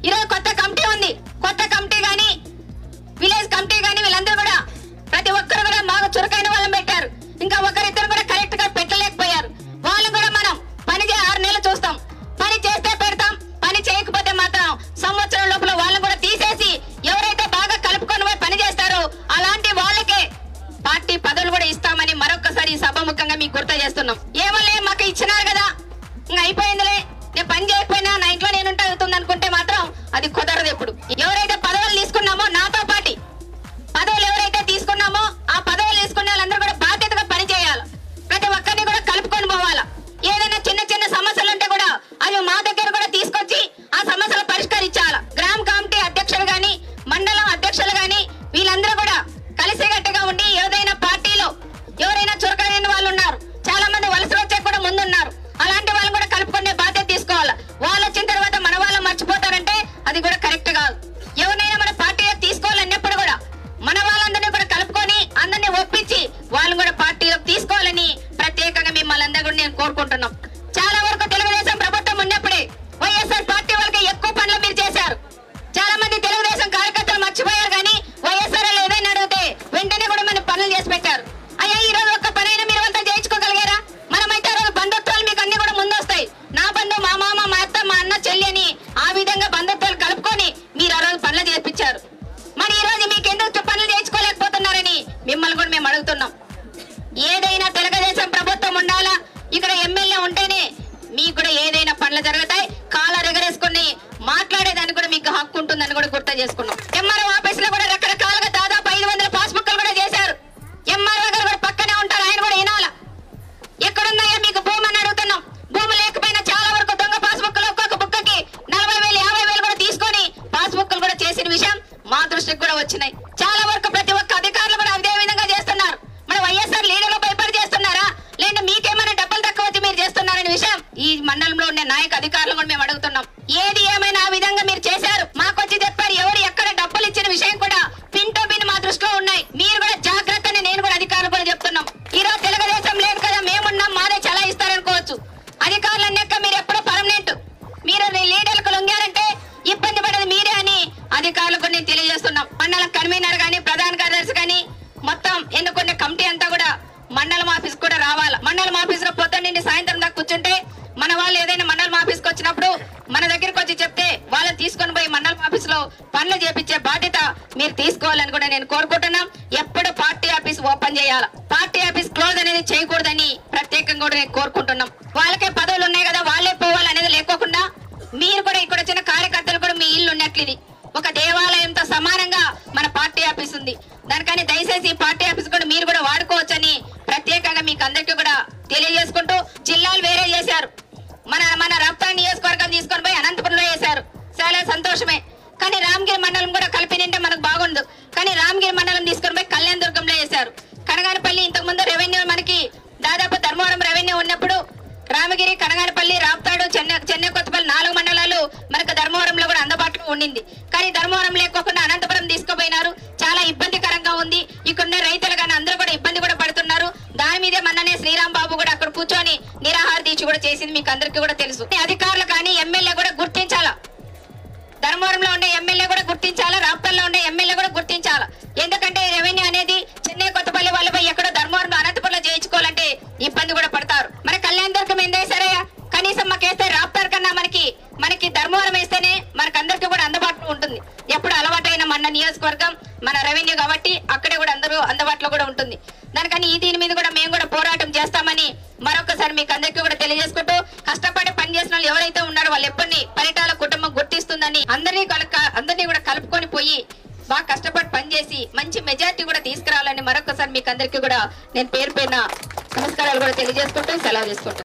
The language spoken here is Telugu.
ఈరోజు కొత్త కమిటీ ఉంది కొత్త కమిటీ గాని విలేజ్ కమిటీ గాని వీళ్ళందరూ కూడా ప్రతి ఒక్కరు కూడా బాగా చురుకైన వాళ్ళని పెట్టారు ఇంకా ఒకరిద్దరు కూడా కరెక్ట్ గా పెట్టలేకపోయారు వాళ్ళు కూడా మనం పని చే ఆరు నెలలు చూస్తాం పని చేస్తే పెడతాం పని చేయకపోతే మాత్రం సంవత్సరం లోపల వాళ్ళని కూడా తీసేసి ఎవరైతే బాగా కలుపుకొని పోయి పని చేస్తారో అలాంటి వాళ్ళకే పార్టీ పదవులు కూడా ఇస్తామని మరొకసారి ఈ సభాముఖంగా మీకు గుర్తు చేస్తున్నాం ఏమోలే మాకు ఇచ్చినారు కదా ఇంకా అయిపోయిందిలే నేను పని చేయకపోయినా నా ఇంట్లో నేను ఉంటే అవుతుంది అనుకుంటే మాత్రం అది కుదరదు ఎప్పుడు ఎవరైతే పదవులు తీసుకున్నామో నాతో పాటి పదవులు ఎవరైతే తీసుకున్నామో ఆ పదవులు తీసుకున్న వాళ్ళందరూ కూడా బాధ్యతగా పని చేయాలి ప్రతి ఒక్కరిని కూడా కలుపుకొని పోవాలా ఏదైనా చిన్న చిన్న సమస్యలు ఉంటే కూడా అవి మా దగ్గర కూడా తీసుకొచ్చి ఆ సమస్యలు పరిష్కరించాలి గ్రామ కమిటీ అధ్యక్షులు గాని మండలం అధ్యక్షులు గాని వీళ్ళందరూ కూడా కలిసికట్టుగా ఉండి ఏదైనా పార్టీలో ఎవరైనా చురకైన వాళ్ళు ఉన్నారు చాలా మంది వలస వచ్చే కూడా ముందున్నారు అలాంటి వాళ్ళు కూడా కలుపుకునే బాధ్యత తీసుకోవాలి వాళ్ళు వచ్చిన తర్వాత మన వాళ్ళు మర్చిపోతారంటే అది కూడా కరెక్ట్ కాదు ఎవరినైనా మన పార్టీలో తీసుకోవాలన్నప్పుడు కూడా మన వాళ్ళందరినీ కూడా కలుపుకొని అందరినీ ఒప్పించి వాళ్ళని కూడా పార్టీలోకి తీసుకోవాలని ప్రత్యేకంగా మిమ్మల్ని అందరూ కూడా నేను కోరుకుంటున్నాం చాలా వరకు తెలుగుదేశం ప్రభుత్వం ఉన్నప్పుడే వైఎస్ఆర్ పార్టీ వాళ్ళకి ఎక్కువ పనులు మీరు చేశారు చాలా మంది తెలుగుదేశం కార్యకర్తలు మర్చిపోయారు కానీ వైఎస్ఆర్ వాళ్ళు ఏదైనా అడిగితే వెంటనే కూడా మన పనులు చేసి పెట్టారు అయ్యా ఈ రోజు ఒక్క పనైనా మీరు వాళ్ళతో చేయించుకోగలిగారా మనమైతే ఆ రోజు బంధుత్వాలు మీకు అన్ని కూడా ముందొస్తాయి నా బంధు మా మామ మా అత్త మా అన్న చెల్లి అని ఆ విధంగా బంధుత్వాలు కలుపుకొని మీరు ఆ రోజు పనులు చేయించారు మరి ఈ రోజు మీకు ఎందుకు పనులు చేయించుకోలేకపోతున్నారని మిమ్మల్ని కూడా మేము అడుగుతున్నాం ఏదైనా తెలుగుదేశం ప్రభుత్వం ఉండాలా ఇక్కడ ఎమ్మెల్యే ఉంటేనే మీకు కూడా ఏదైనా పనులు జరుగుతాయి కాలర్ ఎగరేసుకుని మాట్లాడేదానికి కూడా మీకు హక్కు ఉంటుందని కూడా గుర్తు చేసుకున్నాం ఎంఆర్ఓ ఆఫీస్ లో కూడా రకరకాలుగా దాదాపు ఐదు వందల పాస్బుక్లు కూడా చేశారు ఎంఆర్ఓ గారు కూడా పక్కనే ఉంటారు ఆయన కూడా వినాలా ఎక్కడున్నాయో మీకు భూమి అని అడుగుతున్నాం భూమి లేకపోయినా చాలా వరకు దొంగ పాస్బుక్లు ఒక్కొక్క బుక్కకి నలభై వేలు యాభై వేలు కూడా తీసుకొని పాస్బుక్లు కూడా చేసిన విషయం మా దృష్టికి కూడా వచ్చినాయి చాలా వరకు ప్రతి ఒక్క అధికారులు కూడా అదే విధంగా చేస్తున్నారు మన వైఎస్ఆర్ లీడర్లు భయపడి చేస్తున్నారా లేదా మీకేమైనా డబ్బులు తక్కువ వచ్చి మీరు చేస్తున్నారనే విషయం ఈ మండలంలో ఉండే నాయక అధికారులు కూడా మేము అడుగుతున్నాం ఏది ఏమైనా ఆ విధంగా మీరు చేశారు మాకొచ్చి చెప్పారు ఎవరు ఎక్కడ డబ్బులు ఇచ్చిన విషయం కూడా పిన్ టు పిన్ మా దృష్టిలో ఉన్నాయి మీరు కూడా జాగ్రత్త అని నేను కూడా అధికారులు కూడా చెప్తున్నాం ఈ రోజు తెలుగుదేశం లేదు కదా మేమున్నాం మాదే చలా ఇస్తారనుకోవచ్చు అధికారులు అన్నాక మీరు ఎప్పుడూ పర్మనెంట్ మీరు లీడర్లకు లొంగారంటే ఇబ్బంది పడేది మీరే అని అధికారులకు నేను తెలియజేస్తున్నాం మండలం కన్వీనర్ గాని ప్రధాన కార్యదర్శి గాని మొత్తం ఎన్నుకున్న కమిటీ అంతా కూడా మండలం ఆఫీస్ కూడా రావాలి మండలం ఆఫీస్ లో పొద్దున్న నుండి సాయంత్రం దాకా కూర్చుంటే మన వాళ్ళు ఏదైనా మండలం ఆఫీస్ కి వచ్చినప్పుడు మన దగ్గరికి వచ్చి చెప్తే వాళ్ళని తీసుకొని పోయి మండలం ఆఫీస్ లో పనులు చేపించే బాధ్యత మీరు తీసుకోవాలని కూడా నేను కోరుకుంటున్నాం ఎప్పుడు పార్టీ ఆఫీస్ ఓపెన్ చేయాలి పార్టీ ఆఫీస్ క్లోజ్ అనేది చేయకూడదని ప్రత్యేకంగా కూడా నేను కోరుకుంటున్నాం వాళ్ళకే పదవులు ఉన్నాయి కదా వాళ్ళే పోవాలనేది లేకోకుండా మీరు కూడా ఇక్కడ వచ్చిన కార్యకర్తలు కూడా మీ ఇల్లు ఉన్నట్లు ఇది ఒక దేవాలయంతో సమానంగా మన పార్టీ ఆఫీస్ ఉంది దానికని దయచేసి ఈ పార్టీ ఆఫీస్ కూడా మీరు కూడా వాడుకోవచ్చని ప్రత్యేకంగా మీకు అందరికీ కూడా తెలియజేసుకుంటూ జిల్లాలు వేరే చేశారు మన మన రప్తా నియోజకవర్గం తీసుకొని పోయి అనంతపురంలో వేశారు చాలా సంతోషమే కానీ రామగిరి మండలం కూడా కలిపి నింటే మనకు బాగుండు కానీ రామగిరి మండలం తీసుకొని పోయి కళ్యాణ దుర్గంలో వేశారు కనగానపల్లి ఇంతకు ముందు రెవెన్యూ మనకి దాదాపు ధర్మవరం రెవెన్యూ ఉన్నప్పుడు రామగిరి కనగానపల్లి రాప్తాడు చెన్నై చెన్నై కొత్తపల్లి నాలుగు మండలాలు మనకు ధర్మవరంలో కూడా అందుబాటులో ఉండింది కానీ ధర్మవరం లేకోకుండా అనంతపురం తీసుకుపోయినారు చాలా ఇబ్బందికరంగా ఉంది ఇక్కడ రైతులు కానీ అందరూ కూడా ఇబ్బంది కూడా పడుతున్నారు దాని మీదే మొన్ననే శ్రీరామ్ బాబు కూడా అక్కడ కూర్చొని నిరాహార దీక్ష కూడా చేసింది మీకు అందరికీ కూడా తెలుసు అధికారులు కానీ ఎమ్మెల్యే కూడా గుర్తించాలా ధర్మవరంలో ఉండే ఎమ్మెల్యే కూడా గుర్తించాలా రాప్తల్లో ఉండే ఎమ్మెల్యే కూడా గుర్తించాలా ఎందుకంటే రెవెన్యూ అనేది చెన్నై కొత్తపల్లి వాళ్ళు పోయి ఎక్కడో ధర్మవరంలో అనంతపురంలో చేయించుకోవాలంటే ఇబ్బంది కూడా పడతారు మరి కళ్యాణ దుర్గం ఏందే సరే కనీసం మాకేస్తే రాప్తార్ కన్నా మనకి మనకి ధర్మవరం వేస్తేనే మనకి అందరికీ కూడా అందుబాటులో ఉంటుంది ఎప్పుడు అలవాటైన మన నియోజకవర్గం మన రెవెన్యూ కాబట్టి అక్కడే కూడా అందరూ అందుబాటులో కూడా ఉంటుంది దానికని ఈ దీని మీద కూడా మేము కూడా పోరాటం చేస్తామని మరొకసారి మీకు అందరికీ కూడా తెలియజేసుకుంటూ కష్టపడి పని చేసిన వాళ్ళు ఎవరైతే ఉన్నారో వాళ్ళు ఎప్పటిని పరిటాల కుటుంబం గుర్తిస్తుందని అందరినీ కలక అందరినీ కూడా కలుపుకొని పోయి బాగా కష్టపడి పనిచేసి మంచి మెజారిటీ కూడా తీసుకురావాలని మరొకసారి మీకు అందరికీ కూడా నేను పేరు పైన నమస్కారాలు కూడా తెలియజేసుకుంటూ సెలవు తీసుకుంటాను